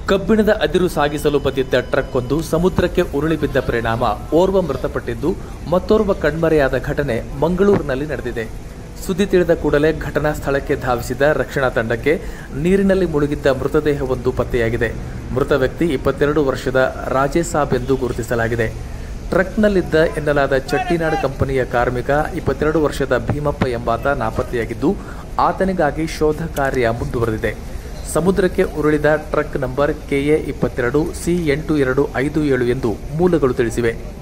ಕಬ್ಬಿಣದ ಅದಿರು ಸಾಗಿಸಲು ಬಂದಿದ್ದ ಟ್ರಕ್ ಒಂದು ಸಮುದ್ರಕ್ಕೆ ಉರುಳಿ ಬಿದ್ದ ಪರಿಣಾಮ ಓರ್ವ ಮೃತಪಟ್ಟಿದ್ದು ಮತ್ತೋರ್ವ ಕಣ್ಮರೆಯಾದ ಘಟನೆ ಮಂಗಳೂರಿನಲ್ಲಿ ನಡೆದಿದೆ ಸುದ್ದಿ ತಿಳಿದ ಕೂಡಲೇ ಘಟನಾ ಸ್ಥಳಕ್ಕೆ ಧಾವಿಸಿದ ರಕ್ಷಣಾ ತಂಡಕ್ಕೆ ನೀರಿನಲ್ಲಿ ಮುಳುಗಿದ್ದ ಮೃತದೇಹವೊಂದು ಪತ್ತೆಯಾಗಿದೆ ಮೃತ ವ್ಯಕ್ತಿ ಇಪ್ಪತ್ತೆರಡು ವರ್ಷದ ರಾಜೇಸಾಬ್ ಎಂದು ಗುರುತಿಸಲಾಗಿದೆ ಟ್ರಕ್ನಲ್ಲಿದ್ದ ಎನ್ನಲಾದ ಚಟ್ಟಿನಾಡು ಕಂಪನಿಯ ಕಾರ್ಮಿಕ ಇಪ್ಪತ್ತೆರಡು ವರ್ಷದ ಭೀಮಪ್ಪ ಎಂಬಾತ ನಾಪತ್ತೆಯಾಗಿದ್ದು ಆತನಿಗಾಗಿ ಶೋಧ ಕಾರ್ಯ ಮುಂದುವರೆದಿದೆ ಸಮುದ್ರಕ್ಕೆ ಉರುಳಿದ ಟ್ರಕ್ ನಂಬರ್ ಕೆಎ ಇಪ್ಪತ್ತೆರಡು ಸಿ ಎಂಟು ಎರಡು ಐದು ಏಳು ಎಂದು ಮೂಲಗಳು ತಿಳಿಸಿವೆ